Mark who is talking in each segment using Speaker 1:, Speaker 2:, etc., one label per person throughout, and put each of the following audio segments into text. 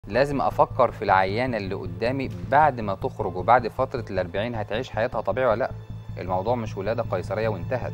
Speaker 1: لازم افكر في العيانه اللي قدامي بعد ما تخرج وبعد فتره الأربعين هتعيش حياتها طبيعي ولا لا الموضوع مش ولاده قيصريه وانتهت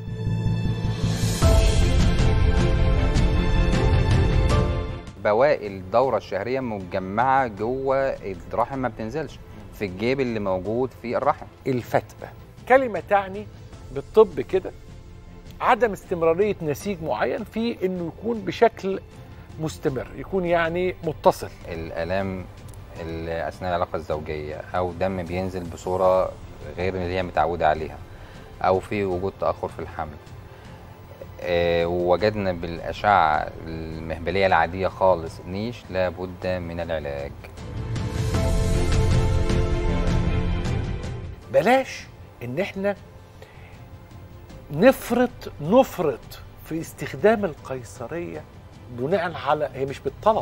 Speaker 1: بواقي الدوره الشهريه مجمعه جوه الرحم ما بتنزلش في الجيب اللي موجود في الرحم
Speaker 2: الفتبة كلمة تعني بالطب كده عدم استمرارية نسيج معين في انه يكون بشكل مستمر يكون يعني متصل
Speaker 1: الالام اللي اثناء العلاقه الزوجيه او دم بينزل بصوره غير اللي هي متعوده عليها او في وجود تاخر في الحمل آه، ووجدنا بالاشعه المهبليه العاديه خالص نيش لابد من العلاج
Speaker 2: بلاش ان احنا نفرط نفرط في استخدام القيصرية بناء على هي مش بالطلب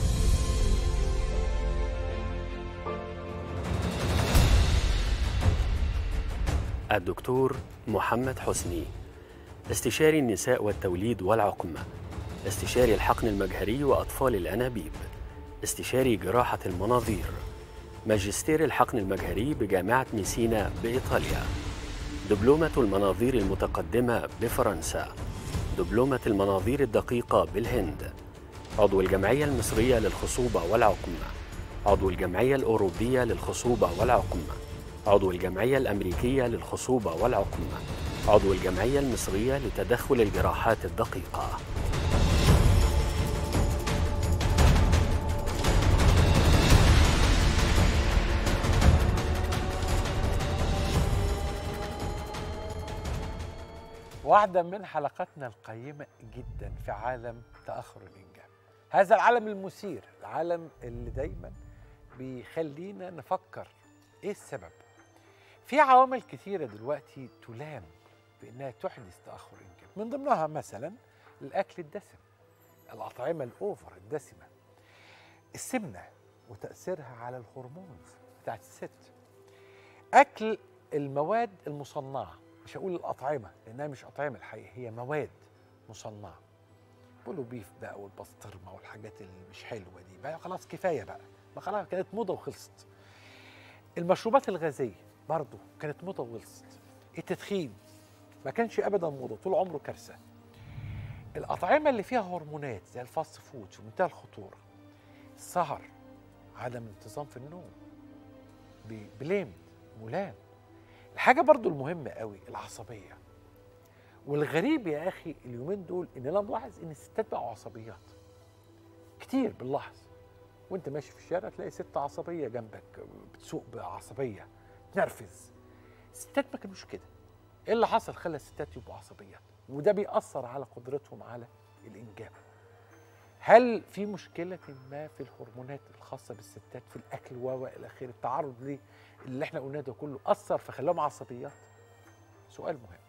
Speaker 3: الدكتور محمد حسني استشاري النساء والتوليد والعقم استشاري الحقن المجهري وأطفال الأنابيب استشاري جراحة المناظير ماجستير الحقن المجهري بجامعة ميسينا بإيطاليا دبلومة المناظير المتقدمة بفرنسا دبلومة المناظير الدقيقة بالهند عضو الجمعية المصرية للخصوبة والعقم عضو الجمعية الأوروبية للخصوبة والعقم عضو الجمعية الأمريكية للخصوبة والعقم عضو الجمعية المصرية لتدخل الجراحات الدقيقة
Speaker 2: واحدة من حلقاتنا القيمة جدا في عالم تأخر الإنجاب هذا العالم المثير العالم اللي دايما بيخلينا نفكر إيه السبب في عوامل كثيرة دلوقتي تلام بأنها تحدث تأخر الإنجاب من ضمنها مثلا الأكل الدسم الأطعمة الأوفر الدسمة السمنة وتأثيرها على الهرمونز بتاعت الست أكل المواد المصنعة مش هقول الأطعمة لأنها مش أطعمة الحقيقة هي مواد مصنعة بولو بيف بقى والبسطرمة والحاجات اللي مش حلوة دي بقى خلاص كفاية بقى ما خلاص كانت موضة وخلصت المشروبات الغازية برضه كانت موضة وخلصت التدخين ما كانش أبدا موضة طول عمره كارثة الأطعمة اللي فيها هرمونات زي الفاست فود في منتهى الخطورة السهر عدم انتظام في النوم بليم ملام الحاجة برضو المهمة قوي العصبية والغريب يا أخي اليومين دول إن أنا ملاحظ إن الستات بقوا عصبيات كتير بنلاحظ وأنت ماشي في الشارع تلاقي ست عصبية جنبك بتسوق بعصبية تنرفز الستات ما كانوش كده إيه اللي حصل خلى الستات يبقوا عصبيات وده بيأثر على قدرتهم على الإنجاب هل في مشكلة ما في الهرمونات الخاصة بالستات في الأكل و إلى آخره التعرض ليه اللي احنا قلناه ده كله أثر فخلاهم عصبيات؟ سؤال مهم.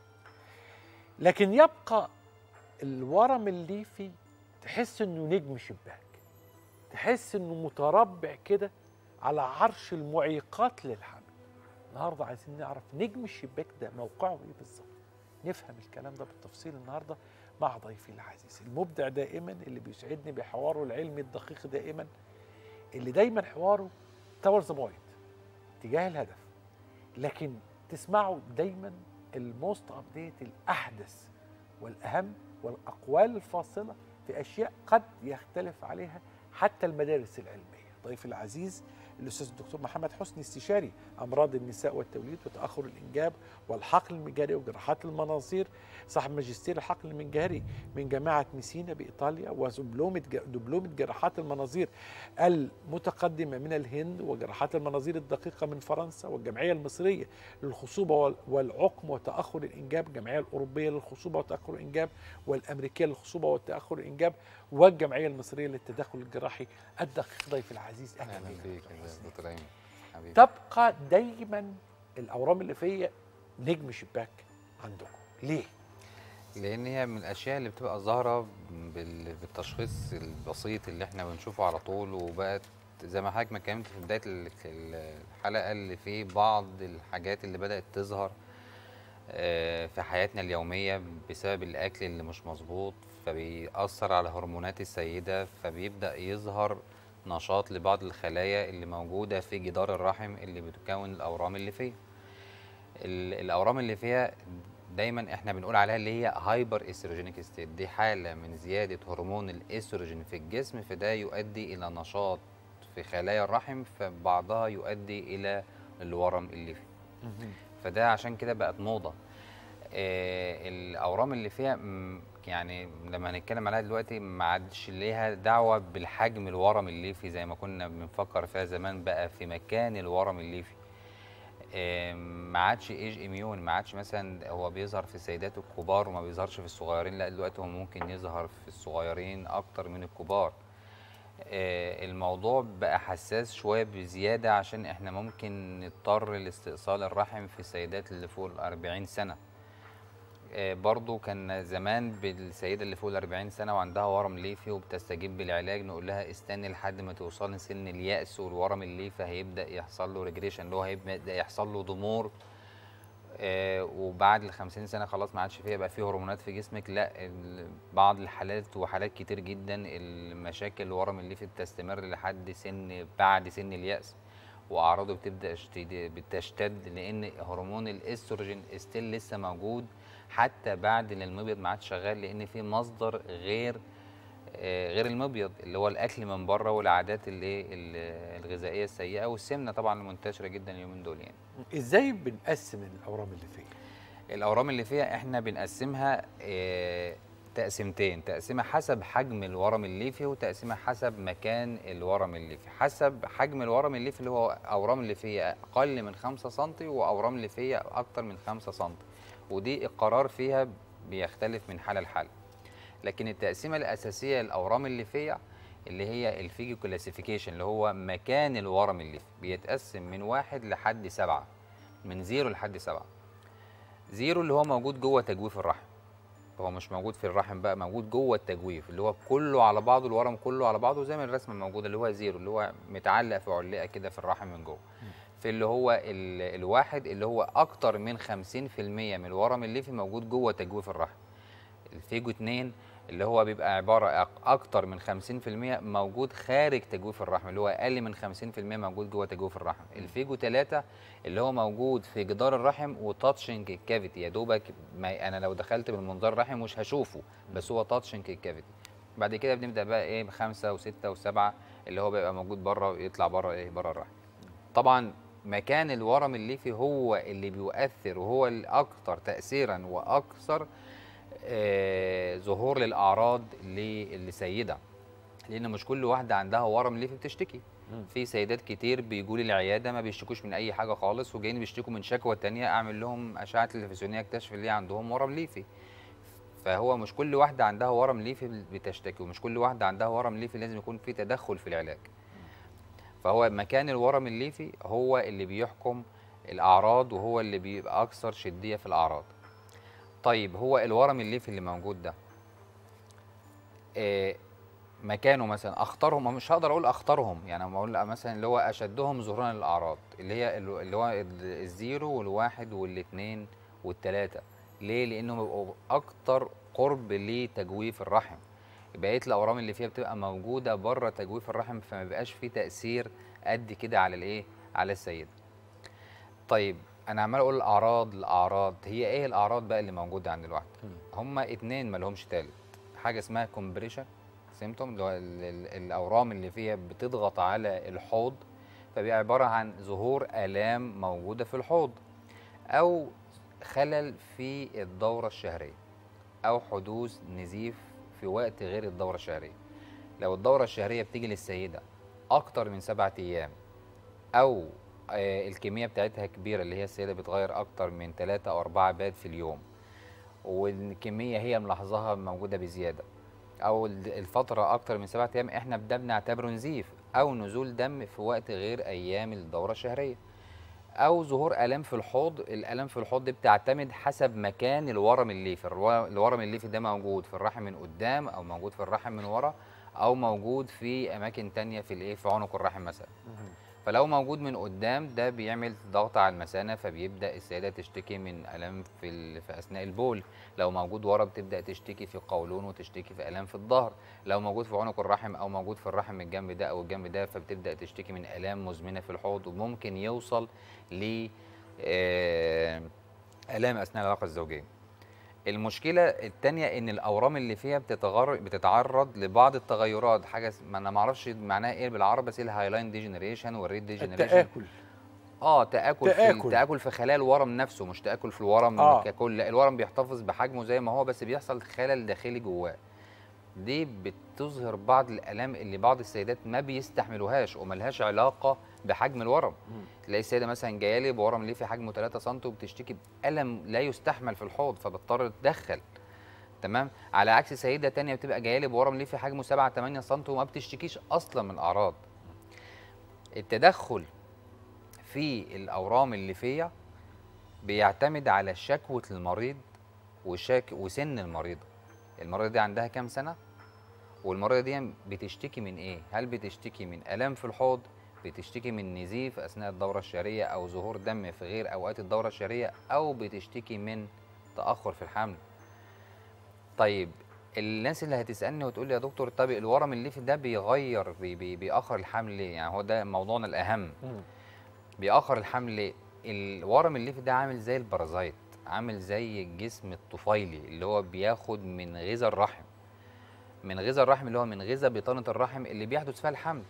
Speaker 2: لكن يبقى الورم الليفي تحس إنه نجم شباك. تحس إنه متربع كده على عرش المعيقات للحمل. النهارده عايزين نعرف نجم الشباك ده موقعه إيه بالظبط. نفهم الكلام ده بالتفصيل النهارده مع ضيفي العزيز المبدع دائما اللي بيسعدني بحواره العلمي الدقيق دائما اللي دايما حواره تاور ذا بوينت تجاه الهدف لكن تسمعوا دايما الموست ابديت الاحدث والاهم والاقوال الفاصله في اشياء قد يختلف عليها حتى المدارس العلميه ضيفي العزيز الاستاذ الدكتور محمد حسني استشاري امراض النساء والتوليد وتاخر الانجاب والحقل المجهري وجراحات المناظير صاحب ماجستير الحقل المجهري من جامعه ميسينا بايطاليا ودبلومه دبلومه جراحات المناظير المتقدمه من الهند وجراحات المناظير الدقيقه من فرنسا والجمعيه المصريه للخصوبه والعقم وتاخر الانجاب الجمعيه الاوروبيه للخصوبه وتاخر الانجاب والامريكيه للخصوبه وتاخر الانجاب والجمعيه المصريه للتدخل الجراحي الدقيق ضيف العزيز
Speaker 1: اهلا بيك يا دكتور ايمن حبيبي
Speaker 2: تبقى دايما الاورام اللي فيا نجم شباك عندكم ليه
Speaker 1: لان هي من الاشياء اللي بتبقى ظاهره بال- بالتشخيص البسيط اللي احنا بنشوفه على طول وبقت زي ما حضرتك ما اتكلمت في بدايه ال- الحلقه اللي في بعض الحاجات اللي بدات تظهر آه، في حياتنا اليوميه بسبب الاكل اللي مش مظبوط فبيأثر على هرمونات السيده فبيبدأ يظهر نشاط لبعض الخلايا اللي موجوده في جدار الرحم اللي بتكون الاورام الليفيه ال- الاورام اللي فيها دايما احنا بنقول عليها اللي هي هايبر استروجينيك ستيت دي حاله من زياده هرمون الاستروجين في الجسم فده يؤدي الى نشاط في خلايا الرحم فبعضها يؤدي الى الورم الليفي فده عشان كده بقت موضه آه الاورام اللي فيها م، يعني لما هنتكلم عليها دلوقتي ما عادش ليها دعوه بالحجم الورم الليفي زي ما كنا بنفكر فيها زمان بقى في مكان الورم الليفي آه، ما عادش ايج اميون ما عادش مثلا هو بيظهر في السيدات الكبار وما بيظهرش في الصغيرين لا دلوقتي هو ممكن يظهر في الصغيرين اكتر من الكبار آه، الموضوع بقى حساس شويه بزياده عشان احنا ممكن نضطر لاستئصال الرحم في السيدات اللي فوق ال 40 سنه آه، برضو كان زمان بالسيده اللي فوق ال 40 سنه وعندها ورم ليفي وبتستجيب بالعلاج نقول لها استني لحد ما توصلي لسن اليأس والورم الليفي هيبدا يحصل له ريجريشن اللي هو هيبدا يحصل له ضمور آه، وبعد ال 50 سنه خلاص ما عادش فيها بقى فيه هرمونات في جسمك لا ال- بعض الحالات وحالات كتير جدا المشاكل الورم الليفي بتستمر لحد سن بعد سن اليأس واعراضه بتبدا اشتد- بتشتد لان هرمون الاستروجين ستيل لسه موجود حتى بعد ان المبيض ما عادش شغال لان في مصدر غير آه، غير المبيض اللي هو الاكل من بره والعادات الايه ال- الغذائيه السيئه والسمنه طبعا المنتشره جدا اليومين دول يعني
Speaker 2: ازاي بنقسم الاورام اللي فيها
Speaker 1: الاورام اللي فيها احنا بنقسمها آه، تقسيمتين تقسيمه حسب حجم الورم الليفي وتقسيمه حسب مكان الورم الليفي حسب حجم الورم الليفي اللي هو اورام الليفيه اقل من 5 سم واورام الليفيه اكتر من 5 سم ودي القرار فيها بيختلف من حاله لحاله لكن التقسيمه الاساسيه للاورام الليفيه اللي هي الفيجو كلاسيفيكيشن اللي هو مكان الورم الليفي بيتقسم من واحد لحد سبعة من زيرو لحد سبعة زيرو اللي هو موجود جوه تجويف الرحم هو مش موجود في الرحم بقى موجود جوه التجويف اللي هو كله على بعضه الورم كله على بعضه زي ما الرسمه موجوده اللي هو زيرو اللي هو متعلق في علقه كده في الرحم من جوه في اللي هو ال- الواحد اللي هو اكتر من 50% من الورم الليفي موجود جوه تجويف الرحم الفيجو 2 اللي هو بيبقى عباره أك- اكتر من 50% موجود خارج تجويف الرحم اللي هو اقل من 50% موجود جوه تجويف الرحم الفيجو 3 اللي هو موجود في جدار الرحم وتاتشنج الكافيتي يا دوبك ما انا لو دخلت بالمنظار الرحم مش هشوفه بس هو تاتشنج الكافيتي بعد كده بنبدا بقى ايه بخمسه وسته وسبعه اللي هو بيبقى موجود بره يطلع بره ايه بره الرحم طبعا مكان الورم الليفي هو اللي بيؤثر وهو الاكثر تاثيرا واكثر آه ظهور للاعراض للسيده لان مش كل واحده عندها ورم ليفي بتشتكي
Speaker 2: مم.
Speaker 1: في سيدات كتير بيجوا لي العياده ما بيشتكوش من اي حاجه خالص وجايين بيشتكوا من شكوى تانية اعمل لهم اشعه تلفزيونيه اكتشف ان عندهم ورم ليفي فهو مش كل واحده عندها ورم ليفي بتشتكي ومش كل واحده عندها ورم ليفي لازم يكون في تدخل في العلاج فهو مكان الورم الليفي هو اللي بيحكم الاعراض وهو اللي بيبقى اكثر شديه في الاعراض طيب هو الورم الليفي اللي موجود ده آه مكانه مثلا اخطرهم مش هقدر اقول اخطرهم يعني أما اقول مثلا اللي هو اشدهم ظهورا للاعراض اللي هي اللي هو ال- الزيرو والواحد والاثنين والثلاثه ليه لانهم بيبقوا اكتر قرب لتجويف الرحم بقيه الاورام اللي فيها بتبقى موجوده بره تجويف الرحم فما بيبقاش فيه تاثير قد كده على الايه على السيده طيب انا عمال اقول الاعراض الاعراض هي ايه الاعراض بقى اللي موجوده عند الواحد هما اتنين ما لهمش تالت حاجه اسمها كومبريشن سيمتوم اللي هو ال- ال- الاورام اللي فيها بتضغط على الحوض فبيبقى عباره عن ظهور الام موجوده في الحوض او خلل في الدوره الشهريه او حدوث نزيف في وقت غير الدوره الشهريه لو الدوره الشهريه بتيجي للسيده اكتر من سبعة ايام او آه، الكميه بتاعتها كبيره اللي هي السيده بتغير اكتر من ثلاثة او أربعة باد في اليوم والكميه هي ملاحظاها موجوده بزياده او ال- الفتره اكتر من سبعة ايام احنا ده بنعتبره نزيف او نزول دم في وقت غير ايام الدوره الشهريه او ظهور الام في الحوض الالام في الحوض دي بتعتمد حسب مكان الورم الليفي الرو- الورم الليفي ده موجود في الرحم من قدام او موجود في الرحم من ورا او موجود في اماكن تانية في الايه في عنق الرحم مثلا فلو موجود من قدام ده بيعمل ضغط على المثانه فبيبدا السيده تشتكي من الام في ال- في اثناء البول لو موجود ورا بتبدا تشتكي في القولون وتشتكي في الام في الظهر لو موجود في عنق الرحم او موجود في الرحم من الجنب ده او الجنب ده فبتبدا تشتكي من الام مزمنه في الحوض وممكن يوصل ل آه، الام اثناء العلاقه الزوجيه المشكله الثانيه ان الاورام اللي فيها بتتغر... بتتعرض لبعض التغيرات حاجه اس- ما انا ما اعرفش معناها ايه بالعربي بس الهايلاين ديجنريشن والريد ديجنريشن
Speaker 2: التآكل
Speaker 1: اه تآكل, في
Speaker 2: تآكل.
Speaker 1: ال- تآكل في خلايا الورم نفسه مش تآكل في الورم
Speaker 2: آه.
Speaker 1: آه. ككل لا الورم بيحتفظ بحجمه زي ما هو بس بيحصل خلل داخلي جواه دي بتظهر بعض الآلام اللي بعض السيدات ما بيستحملوهاش وملهاش علاقة بحجم الورم
Speaker 2: مم.
Speaker 1: تلاقي السيدة مثلا جاية لي بورم ليه في حجمه 3 سم وبتشتكي بألم لا يستحمل في الحوض فبضطر تدخل تمام على عكس سيدة تانية بتبقى جاية لي بورم ليه في حجمه 7 8 سم وما بتشتكيش أصلا من أعراض التدخل في الاورام الليفيه بيعتمد على شكوى المريض وشك وسن المريضه المريضه دي عندها كام سنه والمريضه دي بتشتكي من ايه هل بتشتكي من الام في الحوض بتشتكي من نزيف اثناء الدوره الشهريه او ظهور دم في غير اوقات الدوره الشهريه او بتشتكي من تاخر في الحمل طيب الناس اللي هتسالني وتقول لي يا دكتور طب الورم الليفي ده بيغير بي بي بيأخر الحمل ليه يعني هو ده موضوعنا الاهم
Speaker 2: مم.
Speaker 1: بيأخر الحمل ليه؟ الورم الليفي ده عامل زي البرازيت عامل زي الجسم الطفيلي اللي هو بياخد من غذاء الرحم من غذاء الرحم اللي هو من غذاء بطانة الرحم اللي بيحدث فيها الحمل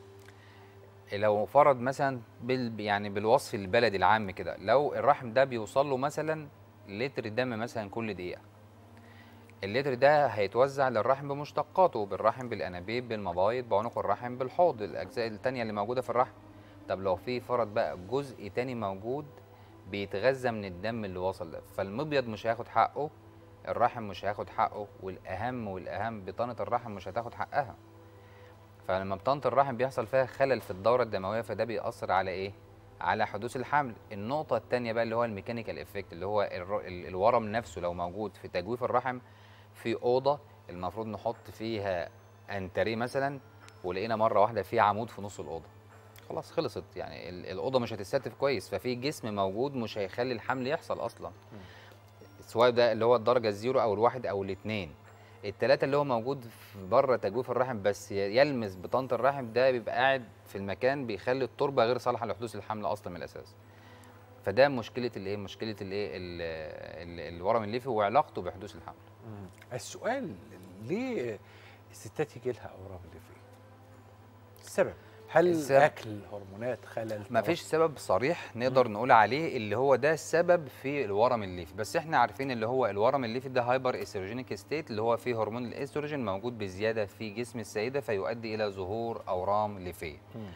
Speaker 1: لو فرض مثلا بال يعني بالوصف البلدي العام كده لو الرحم ده بيوصل له مثلا لتر دم مثلا كل دقيقة اللتر ده هيتوزع للرحم بمشتقاته بالرحم بالانابيب بالمبايض بعنق الرحم بالحوض الاجزاء التانية اللي موجودة في الرحم طب لو في فرض بقى جزء تاني موجود بيتغذى من الدم اللي وصل ده فالمبيض مش هياخد حقه الرحم مش هياخد حقه والاهم والاهم بطانه الرحم مش هتاخد حقها فلما بطانه الرحم بيحصل فيها خلل في الدوره الدمويه فده بيأثر على ايه على حدوث الحمل النقطه الثانيه بقى اللي هو الميكانيكال افكت اللي هو الر- ال- الورم نفسه لو موجود في تجويف الرحم في اوضه المفروض نحط فيها انتريه مثلا ولقينا مره واحده في عمود في نص الاوضه خلاص خلصت يعني ال- الاوضه مش هتستف كويس ففي جسم موجود مش هيخلي الحمل يحصل اصلا سواء ده اللي هو الدرجه الزيرو او الواحد او الاثنين الثلاثه اللي هو موجود في بره تجويف الرحم بس ي- يلمس بطانه الرحم ده بيبقى قاعد في المكان بيخلي التربه غير صالحه لحدوث الحمل اصلا من الاساس فده مشكله الايه مشكله الايه ال- ال- الورم الليفي وعلاقته بحدوث الحمل
Speaker 2: مم. السؤال ليه الستات يجي لها اورام ليفيه؟ السبب هل
Speaker 1: السبب-
Speaker 2: اكل هرمونات خلل
Speaker 1: ما فيش سبب صريح نقدر نقول عليه اللي هو ده السبب في الورم الليفي بس احنا عارفين اللي هو الورم الليفي ده هايبر استروجينيك ستيت اللي هو فيه هرمون الاستروجين موجود بزياده في جسم السيده فيؤدي الى ظهور اورام ليفيه
Speaker 2: مم.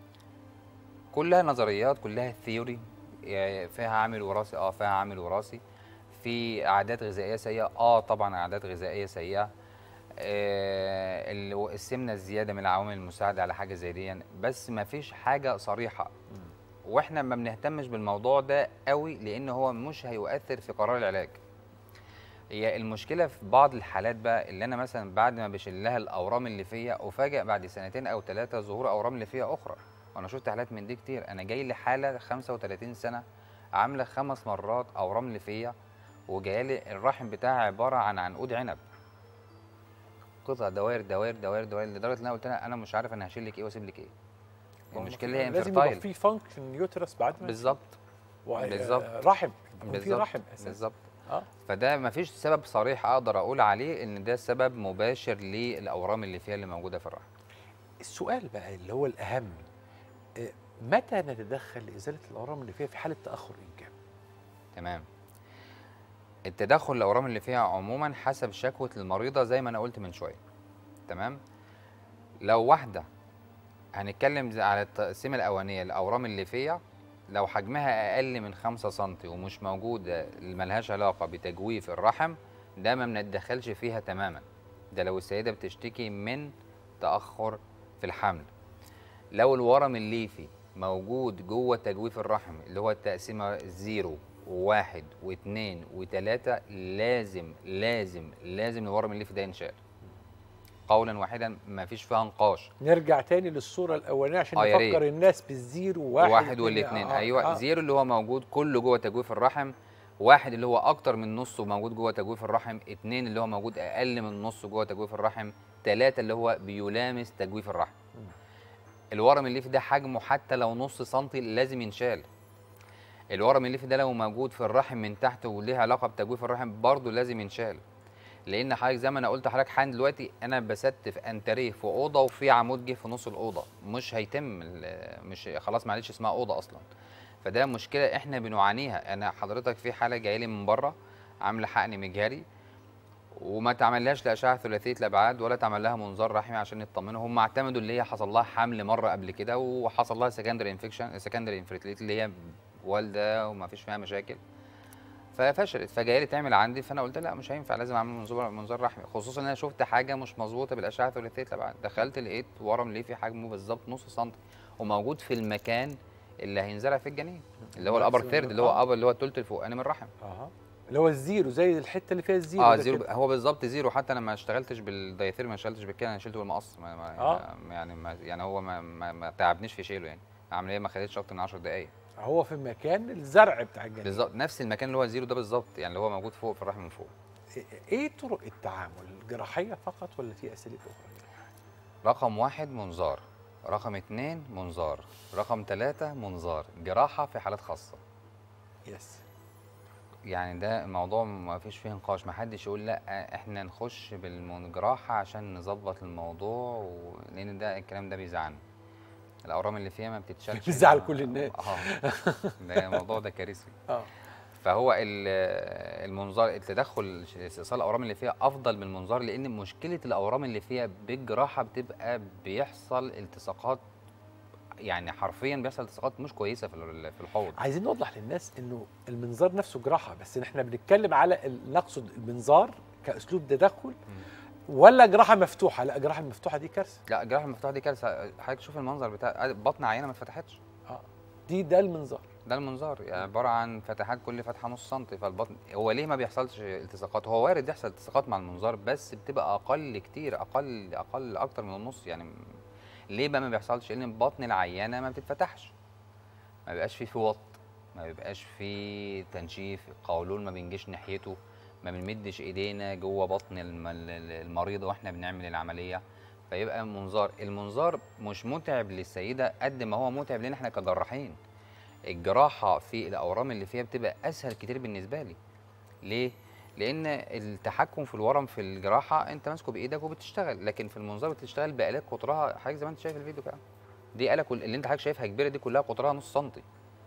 Speaker 1: كلها نظريات كلها ثيوري يعني فيها عامل وراثي اه فيها عامل وراثي في عادات غذائيه سيئه اه طبعا عادات غذائيه سيئه آه ال- السمنه الزياده من العوامل المساعده على حاجه زي دي بس ما فيش حاجه صريحه واحنا ما بنهتمش بالموضوع ده قوي لان هو مش هيؤثر في قرار العلاج هي المشكله في بعض الحالات بقى اللي انا مثلا بعد ما بشيل لها الاورام اللي فيا افاجئ بعد سنتين او ثلاثه ظهور اورام اللي فيا اخرى وانا شفت حالات من دي كتير انا جاي لي حاله 35 سنه عامله خمس مرات اورام اللي فيا وجايه لي الرحم بتاعها عباره عن عنقود عنب قطع دوائر دوائر دوائر دوائر لدرجه ان انا قلت لها انا مش عارف انا هشيل لك ايه واسيب لك ايه المشكله هي
Speaker 2: لازم يبقى
Speaker 1: انفيرتايل
Speaker 2: في فانكشن يوترس بعد ما
Speaker 1: بالظبط
Speaker 2: و-
Speaker 1: بالظبط.
Speaker 2: آه، رحم يكون في
Speaker 1: بالظبط
Speaker 2: رحم اساسا
Speaker 1: بالظبط
Speaker 2: اه
Speaker 1: فده مفيش سبب صريح اقدر اقول عليه ان ده سبب مباشر للاورام اللي فيها اللي موجوده في الرحم
Speaker 2: السؤال بقى اللي هو الاهم آه، متى نتدخل لازاله الاورام اللي فيها في حاله تاخر الانجاب؟
Speaker 1: تمام التدخل الاورام اللي فيها عموما حسب شكوى المريضه زي ما انا قلت من شويه تمام لو واحده هنتكلم زي- على التقسيمه الاولانيه الاورام اللي فيها لو حجمها اقل من 5 سم ومش موجوده ملهاش علاقه بتجويف الرحم ده ما بنتدخلش فيها تماما ده لو السيده بتشتكي من تاخر في الحمل لو الورم الليفي موجود جوه تجويف الرحم اللي هو التقسيمه زيرو وواحد واثنين وثلاثة لازم لازم لازم الورم الليفي ده ينشال قولا واحدا ما فيش فيها نقاش
Speaker 2: نرجع تاني للصوره الاولانيه عشان
Speaker 1: آه، يا ريت.
Speaker 2: نفكر الناس بالزيرو واحد
Speaker 1: واحد
Speaker 2: اتنين،
Speaker 1: والاثنين
Speaker 2: آه،
Speaker 1: ايوه
Speaker 2: آه.
Speaker 1: زيرو اللي هو موجود كله جوه تجويف الرحم واحد اللي هو اكتر من نصه موجود جوه تجويف الرحم اتنين اللي هو موجود اقل من نصه جوه تجويف الرحم تلاتة اللي هو بيلامس تجويف الرحم
Speaker 2: مم.
Speaker 1: الورم الليفي ده حجمه حتى لو نص سنتي لازم ينشال الورم الليفي ده لو موجود في الرحم من تحت وليه علاقه بتجويف الرحم برضه لازم ينشال لان حضرتك زي ما انا قلت لحضرتك حان دلوقتي انا بستف انتريه في اوضه وفي عمود جه في نص الاوضه مش هيتم ال- مش خلاص معلش اسمها اوضه اصلا فده مشكله احنا بنعانيها انا حضرتك في حاله جايه لي من بره عامله حقن مجهري وما تعملهاش لاشعه ثلاثيه الابعاد ولا تعمل لها منظار رحمي عشان يطمنوا هم اعتمدوا اللي هي حصل لها حمل مره قبل كده وحصل لها سكندري انفكشن سكندري انفرتيليتي اللي هي والده وما فيش فيها مشاكل ففشلت فجايه لي تعمل عندي فانا قلت لا مش هينفع لازم اعمل منظار منظار رحمي خصوصا ان انا شفت حاجه مش مظبوطه بالاشعه ثلاثيه الابعاد دخلت لقيت ورم ليه في حجمه بالظبط نص سنتي وموجود في المكان اللي هينزرع في الجنين اللي هو الابر ثيرد اللي هو
Speaker 2: آه.
Speaker 1: ابر اللي هو الثلث الفوقاني من الرحم
Speaker 2: اها اللي هو الزيرو زي الحته اللي فيها الزيرو
Speaker 1: اه
Speaker 2: ده
Speaker 1: زيرو
Speaker 2: كده.
Speaker 1: هو بالظبط زيرو حتى انا ما اشتغلتش بالدايثير ما اشتغلتش بالكده انا شلته بالمقص ما ما
Speaker 2: آه.
Speaker 1: يعني ما يعني هو ما, ما, ما تعبنيش في شيله يعني العمليه ما خدتش اكتر من 10 دقائق
Speaker 2: هو في مكان الزرع بتاع الجنين
Speaker 1: بالظبط نفس المكان اللي هو زيرو ده بالظبط يعني اللي هو موجود فوق في الرحم من فوق
Speaker 2: إيه- ايه طرق التعامل الجراحيه فقط ولا في اساليب اخرى
Speaker 1: رقم واحد منظار رقم اتنين منظار رقم ثلاثة منظار جراحة في حالات خاصة
Speaker 2: يس
Speaker 1: يعني ده الموضوع ما فيش فيه نقاش ما حدش يقول لا احنا نخش بالجراحة عشان نظبط الموضوع و... لان ده الكلام ده بيزعلني الاورام اللي فيها ما بتتشالش
Speaker 2: بيزعل
Speaker 1: ما-
Speaker 2: كل الناس.
Speaker 1: اه ده الموضوع ده كارثي
Speaker 2: اه
Speaker 1: فهو ال- المنظار التدخل استئصال الاورام اللي فيها افضل من المنظار لان مشكله الاورام اللي فيها بالجراحه بتبقى بيحصل التصاقات يعني حرفيا بيحصل التصاقات مش كويسه في ال- في الحوض
Speaker 2: عايزين نوضح للناس انه المنظار نفسه جراحه بس إن احنا بنتكلم على ال- نقصد المنظار كاسلوب تدخل ولا جراحه مفتوحه لا الجراحه المفتوحه دي كارثه
Speaker 1: لا الجراحه المفتوحه دي كارثه حضرتك شوف المنظر بتاع بطن عينه ما اتفتحتش
Speaker 2: دي ده المنظار
Speaker 1: ده المنظار يعني عباره عن فتحات كل فتحه نص سنتي فالبطن هو ليه ما بيحصلش التصاقات هو وارد يحصل التصاقات مع المنظار بس بتبقى اقل كتير اقل اقل اكتر من النص يعني م- ليه بقى ما بيحصلش لان بطن العيانه ما بتتفتحش ما بيبقاش فيه فوط ما بيبقاش فيه تنشيف قولون ما بينجيش ناحيته ما بنمدش ايدينا جوه بطن الم- ال- المريضه واحنا بنعمل العمليه فيبقى منظار المنظار مش متعب للسيده قد ما هو متعب لنا احنا كجراحين الجراحه في الاورام اللي فيها بتبقى اسهل كتير بالنسبه لي ليه لان التحكم في الورم في الجراحه انت ماسكه بايدك وبتشتغل لكن في المنظار بتشتغل بالات قطرها حضرتك زي ما انت شايف الفيديو كده دي آلة كل اللي انت حضرتك شايفها كبيره دي كلها قطرها نص سنتي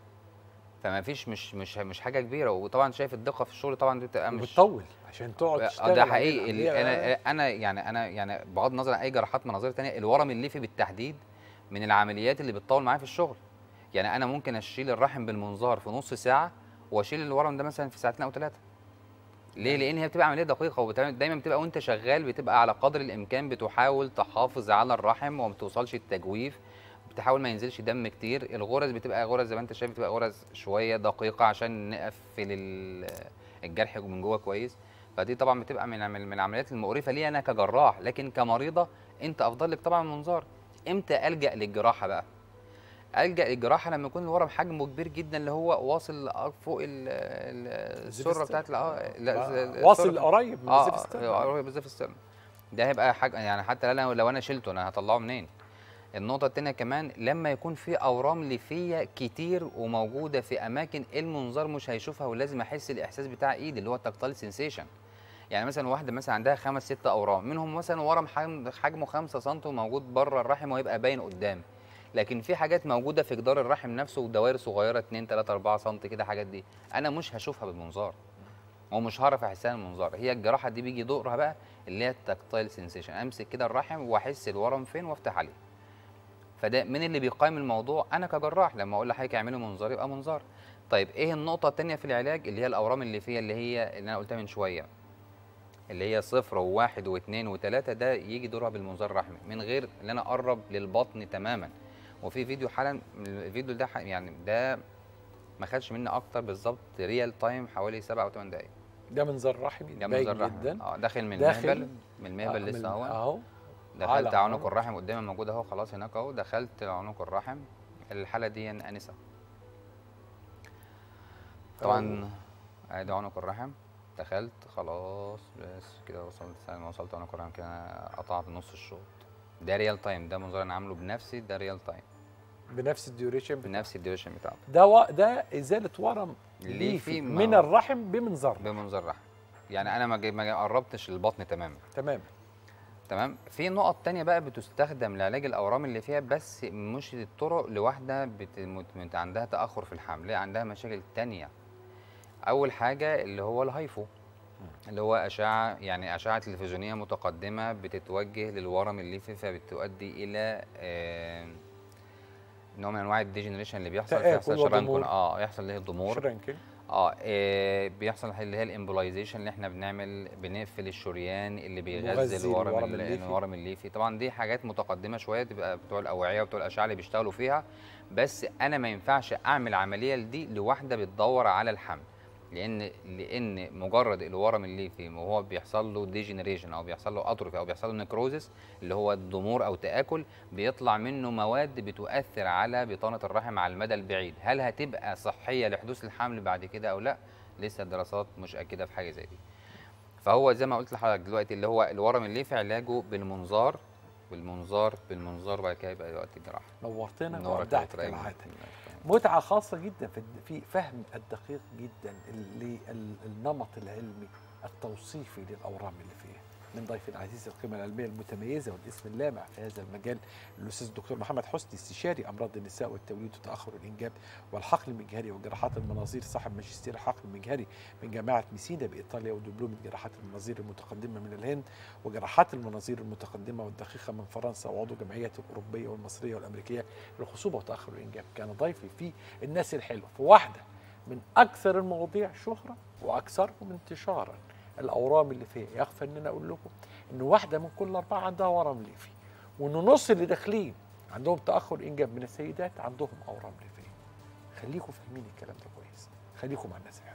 Speaker 1: فما فيش مش مش مش حاجه كبيره وطبعا شايف الدقه في الشغل طبعا دي بتبقى مش
Speaker 2: وبتطول عشان تقعد
Speaker 1: اه
Speaker 2: تشتغل
Speaker 1: ده
Speaker 2: عليها
Speaker 1: حقيقي ال-
Speaker 2: العملية.
Speaker 1: انا انا يعني انا يعني بغض النظر عن اي جراحات مناظير تانية الورم الليفي بالتحديد من العمليات اللي بتطول معايا في الشغل يعني انا ممكن اشيل الرحم بالمنظار في نص ساعه واشيل الورم ده مثلا في ساعتين او ثلاثه ليه لان هي بتبقى عمليه دقيقه وبتعمل دايما بتبقى وانت شغال بتبقى على قدر الامكان بتحاول تحافظ على الرحم وما توصلش التجويف بتحاول ما ينزلش دم كتير الغرز بتبقى غرز زي ما انت شايف بتبقى غرز شويه دقيقه عشان نقفل ال- الجرح من جوه كويس فدي طبعا بتبقى من من العمليات المقرفه لي انا كجراح لكن كمريضه انت افضل لك طبعا المنظار امتى الجا للجراحه بقى الجا للجراحه لما يكون الورم حجمه كبير جدا اللي هو واصل فوق ال- ال- السره
Speaker 2: الزيفستر.
Speaker 1: بتاعت ال- اه لا
Speaker 2: آه،
Speaker 1: السرة
Speaker 2: واصل
Speaker 1: بتاعت-
Speaker 2: قريب من
Speaker 1: اه
Speaker 2: الزيفستر.
Speaker 1: آه، قريب بالظبط السن ده هيبقى حاجه يعني حتى لو لو انا شلته انا هطلعه منين النقطة التانية كمان لما يكون في أورام ليفية كتير وموجودة في أماكن المنظار مش هيشوفها ولازم أحس الإحساس بتاع إيدي اللي هو التكتايل سنسيشن يعني مثلا واحدة مثلا عندها خمس ست أورام منهم مثلا ورم حجم حجمه 5 سم وموجود بره الرحم ويبقى باين قدام لكن في حاجات موجودة في جدار الرحم نفسه ودوائر صغيرة 2 3 4 سم كده حاجات دي أنا مش هشوفها بالمنظار ومش هعرف احسها من المنظار هي الجراحه دي بيجي دورها بقى اللي هي التكتايل سنسيشن امسك كده الرحم واحس الورم فين وافتح عليه فده من اللي بيقيم الموضوع انا كجراح لما اقول لحضرتك اعملي منظار يبقى منظار طيب ايه النقطه الثانيه في العلاج اللي هي الاورام اللي فيها اللي هي اللي انا قلتها من شويه اللي هي صفر وواحد واثنين وثلاثه ده يجي دورها بالمنظار الرحمي من غير ان انا اقرب للبطن تماما وفي فيديو حالا الفيديو ده ح- يعني ده ما خدش مني اكتر بالظبط ريال تايم حوالي 7 او 8 دقائق
Speaker 2: ده منظر رحمي
Speaker 1: ده
Speaker 2: باين
Speaker 1: منظار رحمي
Speaker 2: جدا
Speaker 1: اه داخل من
Speaker 2: داخل.
Speaker 1: المهبل من المهبل
Speaker 2: آه،
Speaker 1: لسه
Speaker 2: من-
Speaker 1: اهو
Speaker 2: اهو
Speaker 1: دخلت
Speaker 2: على
Speaker 1: عنق
Speaker 2: عنق.
Speaker 1: الرحم قدامي موجود اهو خلاص هناك اهو دخلت عنق الرحم الحاله دي انسه طبعا ادي عنق الرحم دخلت خلاص بس كده وصلت ساعة ما وصلت عنق الرحم كده قطعت نص الشوط ده ريال تايم ده منظر انا عامله بنفسي ده ريال تايم
Speaker 2: بنفس الديوريشن بتاع-
Speaker 1: بنفس الديوشن بتاعته
Speaker 2: ده و... ده ازاله ورم
Speaker 1: ليفي
Speaker 2: ليفي
Speaker 1: ما-
Speaker 2: من الرحم بمنظار
Speaker 1: بمنظر رحم يعني انا ما جي- ما قربتش البطن تماما
Speaker 2: تمام
Speaker 1: تمام في نقط تانية بقى بتستخدم لعلاج الاورام اللي فيها بس مش الطرق لواحده بت... مت... مت- عندها تاخر في الحمل لا عندها مشاكل تانية اول حاجه اللي هو الهايفو اللي هو اشعه يعني اشعه تلفزيونيه متقدمه بتتوجه للورم الليفي فبتؤدي الى آه، نوع من انواع الديجنريشن اللي بيحصل
Speaker 2: تآكل
Speaker 1: فيحصل شرنكون
Speaker 2: وضمور.
Speaker 1: اه يحصل له ضمور
Speaker 2: شرنكل
Speaker 1: اه إيه بيحصل اللي هي الامبولايزيشن اللي احنا بنعمل بنقفل الشريان اللي بيغذي
Speaker 2: مغذي
Speaker 1: الورم
Speaker 2: الورم
Speaker 1: ال-
Speaker 2: الليفي.
Speaker 1: الورم الليفي طبعا دي حاجات متقدمه شويه تبقى بتوع الاوعيه وبتوع الاشعه اللي بيشتغلوا فيها بس انا ما ينفعش اعمل عمليه دي لواحده بتدور على الحمل لان لان مجرد الورم الليفي وهو بيحصل له ديجنريشن او بيحصل له اتروفي او بيحصل له نكروزس اللي هو ضمور او تاكل بيطلع منه مواد بتؤثر على بطانه الرحم على المدى البعيد هل هتبقى صحيه لحدوث الحمل بعد كده او لا لسه الدراسات مش اكيده في حاجه زي دي فهو زي ما قلت لحضرتك دلوقتي اللي هو الورم الليفي علاجه بالمنظار بالمنظار بالمنظار بعد كده يبقى وقت الجراحه
Speaker 2: نورتنا
Speaker 1: نورك يا
Speaker 2: وابدعت
Speaker 1: دكتور أيمن.
Speaker 2: كالعاده متعه خاصه جدا في في فهم الدقيق جدا للنمط العلمي التوصيفي للاورام اللي فيها من ضيف العزيز القيمه العلميه المتميزه والاسم اللامع في هذا المجال الاستاذ الدكتور محمد حسني استشاري امراض النساء والتوليد وتاخر الانجاب والحقل المجهري وجراحات المناظير صاحب ماجستير الحقل المجهري من جامعه ميسينا بايطاليا ودبلوم جراحات المناظير المتقدمه من الهند وجراحات المناظير المتقدمه والدقيقه من فرنسا وعضو جمعيات الاوروبيه والمصريه والامريكيه للخصوبه وتاخر الانجاب كان ضيفي في الناس الحلوه في واحده من اكثر المواضيع شهره واكثرهم انتشارا الاورام اللي فيها يخفى ان انا اقول لكم ان واحده من كل اربعه عندها ورم ليفي وان نص اللي داخلين عندهم تاخر انجاب من السيدات عندهم اورام ليفيه خليكم فاهمين الكلام ده كويس خليكم مع الناس الحلوه